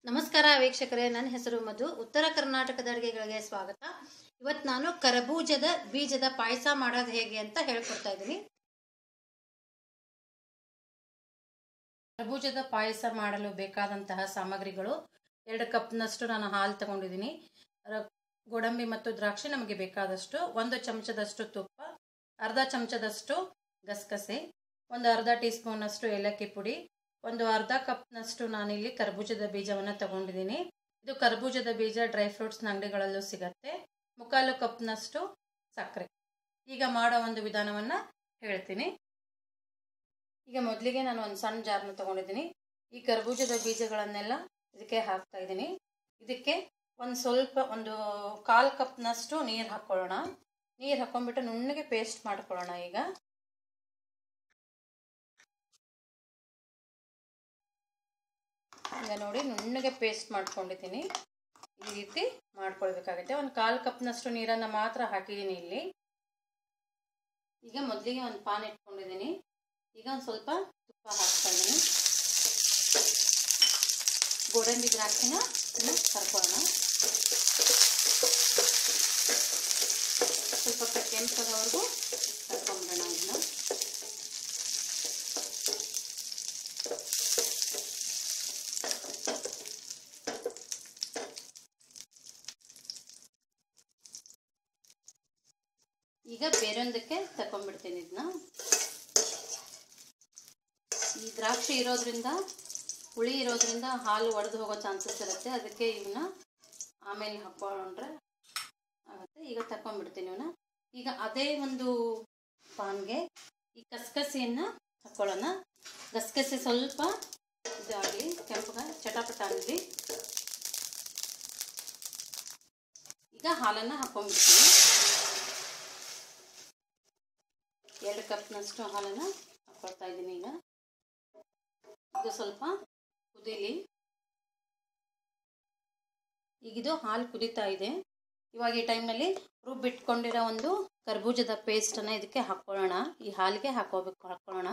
ನಮಸ್ಕಾರ ವೀಕ್ಷಕರೇ ನನ್ನ ಹೆಸರು ಮಧು ಉತ್ತರ ಕರ್ನಾಟಕದ ಅಡುಗೆಗಳಿಗೆ ಸ್ವಾಗತ ಇವತ್ತು ನಾನು ಕರಬೂಜದ ಬೀಜದ ಪಾಯಸ ಮಾಡೋದು ಹೇಗೆ ಅಂತ ಹೇಳ್ಕೊಡ್ತಾ ಇದ್ದೀನಿ ಕರಬೂಜದ ಪಾಯಸ ಮಾಡಲು ಬೇಕಾದಂತಹ ಸಾಮಗ್ರಿಗಳು ಎರಡು ಕಪ್ನಷ್ಟು ನಾನು ಹಾಲು ತಗೊಂಡಿದ್ದೀನಿ ರ- ಗೋಡಂಬಿ ಮತ್ತು ದ್ರಾಕ್ಷಿ ನಮಗೆ ಬೇಕಾದಷ್ಟು ಒಂದು ಚಮಚದಷ್ಟು ತುಪ್ಪ ಅರ್ಧ ಚಮಚದಷ್ಟು ಗಸಗಸೆ ಒಂದು ಅರ್ಧ ಟೀ ಸ್ಪೂನಷ್ಟು ಏಲಕ್ಕಿ ಪುಡಿ ಒಂದು ಅರ್ಧ ಕಪ್ನಷ್ಟು ನಾನಿಲ್ಲಿ ಕರ್ಬೂಜದ ಬೀಜವನ್ನು ತಗೊಂಡಿದ್ದೀನಿ ಇದು ಕರ್ಬೂಜದ ಬೀಜ ಡ್ರೈ ಫ್ರೂಟ್ಸ್ನ ಅಂಗಡಿಗಳಲ್ಲೂ ಸಿಗತ್ತೆ ಮುಕ್ಕಾಲು ಕಪ್ನಷ್ಟು ಸಕ್ಕರೆ ಈಗ ಮಾಡೋ ಒಂದು ವಿಧಾನವನ್ನು ಹೇಳ್ತೀನಿ ಈಗ ಮೊದಲಿಗೆ ನಾನು ಒಂದು ಸಣ್ಣ ಜಾರ್ನ ತಗೊಂಡಿದ್ದೀನಿ ಈ ಕರ್ಬೂಜದ ಬೀಜಗಳನ್ನೆಲ್ಲ ಇದಕ್ಕೆ ಹಾಕ್ತಾ ಇದ್ದೀನಿ ಇದಕ್ಕೆ ಒಂದು ಸ್ವಲ್ಪ ಒಂದು ಕಾಲು ಕಪ್ನಷ್ಟು ನೀರು ಹಾಕ್ಕೊಳ್ಳೋಣ ನೀರು ಹಾಕೊಂಡ್ಬಿಟ್ಟು ನುಣ್ಣಗೆ ಪೇಸ್ಟ್ ಮಾಡ್ಕೊಳ್ಳೋಣ ಈಗ ಈಗ ನೋಡಿ ನುಣ್ಣಗೆ ಪೇಸ್ಟ್ ಮಾಡ್ಕೊಂಡಿದ್ದೀನಿ ಈ ರೀತಿ ಮಾಡ್ಕೊಳ್ಬೇಕಾಗುತ್ತೆ ಒಂದು ಕಾಲು ಕಪ್ನಷ್ಟು ನೀರನ್ನು ಮಾತ್ರ ಹಾಕಿದ್ದೀನಿ ಇಲ್ಲಿ ಈಗ ಮೊದಲಿಗೆ ಒಂದು ಪಾನ್ ಇಟ್ಕೊಂಡಿದ್ದೀನಿ ಈಗ ಒಂದು ಸ್ವಲ್ಪ ತುಪ್ಪ ಹಾಕ್ತಾ ಇದ್ದೀನಿ ಗೋಡಂಬಿ ದ್ರಾಕ್ಷಿನ ಇನ್ನು ಕರ್ಕೊಳ್ಳೋಣ ಸ್ವಲ್ಪ ಕೆಂಪಾಗವರೆಗೂ ಕರ್ಕೊಂಬಿಡೋಣ ಇದನ್ನ ಈಗ ಬೇರೊಂದಕ್ಕೆ ತಕೊಂಡ್ಬಿಡ್ತೀನಿ ಇದನ್ನ ಈ ದ್ರಾಕ್ಷಿ ಇರೋದ್ರಿಂದ ಹುಳಿ ಇರೋದ್ರಿಂದ ಹಾಲು ಒಡೆದು ಹೋಗೋ ಚಾನ್ಸಸ್ ಇರುತ್ತೆ ಅದಕ್ಕೆ ಇವನ್ನ ಆಮೇಲೆ ಹಾಕ್ಕೊಂಡ್ರೆ ಆಗುತ್ತೆ ಈಗ ತಕೊಂಡ್ಬಿಡ್ತೀನಿ ಇವನ್ನ ಈಗ ಅದೇ ಒಂದು ಪಾನ್ಗೆ ಈ ಕಸಕಸಿಯನ್ನು ಹಾಕ್ಕೊಳ್ಳೋಣ ಗಸಗಸೆ ಸ್ವಲ್ಪ ಇದಾಗಲಿ ಕೆಂಪಗ ಚಟಾಪಟ ಆಗಲಿ ಈಗ ಹಾಲನ್ನು ಹಾಕ್ಕೊಂಡ್ಬಿಡ್ತೀನಿ ಎರಡು ಕಪ್ನಷ್ಟು ಹಾಲನ್ನು ಹಾಕ್ಕೊಳ್ತಾ ಇದ್ದೀನಿ ಈಗ ಇದು ಸ್ವಲ್ಪ ಕುದೀಲಿ ಈಗಿದು ಹಾಲು ಕುದೀತಾ ಇದೆ ಇವಾಗ ಈ ಟೈಮ್ನಲ್ಲಿ ರುಬ್ಬಿಟ್ಕೊಂಡಿರೋ ಒಂದು ಕರ್ಬೂಜದ ಪೇಸ್ಟನ್ನು ಇದಕ್ಕೆ ಹಾಕ್ಕೊಳ್ಳೋಣ ಈ ಹಾಲಿಗೆ ಹಾಕೋಬೇಕು ಹಾಕ್ಕೊಳ್ಳೋಣ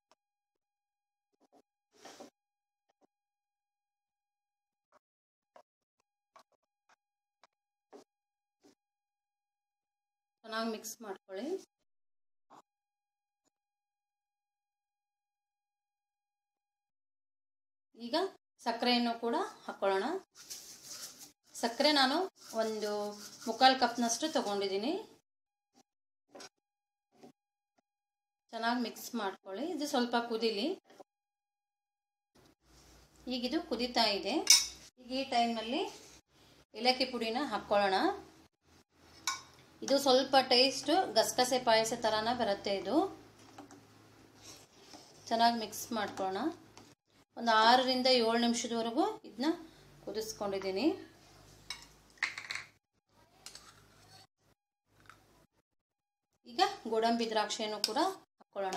ಚೆನ್ನಾಗಿ ಮಿಕ್ಸ್ ಮಾಡ್ಕೊಳ್ಳಿ ಈಗ ಸಕ್ಕರೆಯನ್ನು ಕೂಡ ಹಾಕ್ಕೊಳ್ಳೋಣ ಸಕ್ಕರೆ ನಾನು ಒಂದು ಮುಕ್ಕಾಲು ಕಪ್ನಷ್ಟು ತಗೊಂಡಿದ್ದೀನಿ ಚೆನ್ನಾಗಿ ಮಿಕ್ಸ್ ಮಾಡ್ಕೊಳ್ಳಿ ಇದು ಸ್ವಲ್ಪ ಕುದೀಲಿ ಈಗಿದು ಕುದೀತಾ ಇದೆ ಈಗ ಈ ಟೈಮ್ನಲ್ಲಿ ಏಲಕ್ಕಿ ಪುಡಿನ ಹಾಕ್ಕೊಳ್ಳೋಣ ಇದು ಸ್ವಲ್ಪ ಟೇಸ್ಟು ಗಸಗಸೆ ಪಾಯಸ ಥರನ ಬರುತ್ತೆ ಇದು ಚೆನ್ನಾಗಿ ಮಿಕ್ಸ್ ಮಾಡ್ಕೊಳ್ಳೋಣ ಒಂದು ಆರರಿಂದ ಏಳು ನಿಮಿಷದವರೆಗೂ ಇದನ್ನ ಕುದಿಸ್ಕೊಂಡಿದ್ದೀನಿ ಈಗ ಗೋಡಂಬಿ ದ್ರಾಕ್ಷಿಯನ್ನು ಕೂಡ ಹಾಕ್ಕೊಳ್ಳೋಣ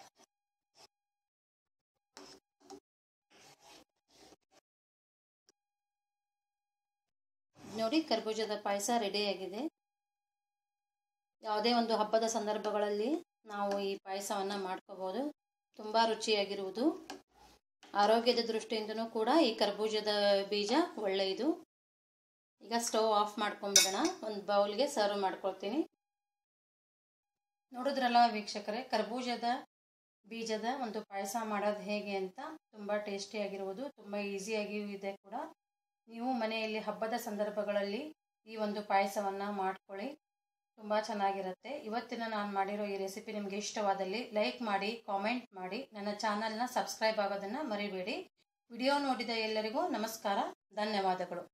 ನೋಡಿ ಕರ್ಬೂಜದ ಪಾಯಸ ರೆಡಿಯಾಗಿದೆ ಯಾವುದೇ ಒಂದು ಹಬ್ಬದ ಸಂದರ್ಭಗಳಲ್ಲಿ ನಾವು ಈ ಪಾಯಸವನ್ನು ಮಾಡ್ಕೋಬೋದು ತುಂಬ ರುಚಿಯಾಗಿರುವುದು ಆರೋಗ್ಯದ ದೃಷ್ಟಿಯಿಂದನೂ ಕೂಡ ಈ ಕರ್ಬೂಜದ ಬೀಜ ಒಳ್ಳೆಯದು ಈಗ ಸ್ಟವ್ ಆಫ್ ಮಾಡ್ಕೊಂಡ್ಬಿಡೋಣ ಒಂದು ಬೌಲ್ಗೆ ಸರ್ವ್ ಮಾಡ್ಕೊಳ್ತೀನಿ ನೋಡಿದ್ರಲ್ಲ ವೀಕ್ಷಕರೇ ಕರ್ಬೂಜದ ಬೀಜದ ಒಂದು ಪಾಯಸ ಮಾಡೋದು ಹೇಗೆ ಅಂತ ತುಂಬ ಟೇಸ್ಟಿಯಾಗಿರುವುದು ತುಂಬ ಈಸಿಯಾಗಿಯೂ ಇದೆ ಕೂಡ ನೀವು ಮನೆಯಲ್ಲಿ ಹಬ್ಬದ ಸಂದರ್ಭಗಳಲ್ಲಿ ಈ ಒಂದು ಪಾಯಸವನ್ನು ಮಾಡ್ಕೊಳ್ಳಿ ತುಂಬ ಚೆನ್ನಾಗಿರುತ್ತೆ ಇವತ್ತಿನ ನಾನು ಮಾಡಿರೋ ಈ ರೆಸಿಪಿ ನಿಮಗೆ ಇಷ್ಟವಾದಲ್ಲಿ ಲೈಕ್ ಮಾಡಿ ಕಾಮೆಂಟ್ ಮಾಡಿ ನನ್ನ ಚಾನಲ್ನ ಸಬ್ಸ್ಕ್ರೈಬ್ ಆಗೋದನ್ನು ಮರಿಬೇಡಿ ವಿಡಿಯೋ ನೋಡಿದ ಎಲ್ಲರಿಗೂ ನಮಸ್ಕಾರ ಧನ್ಯವಾದಗಳು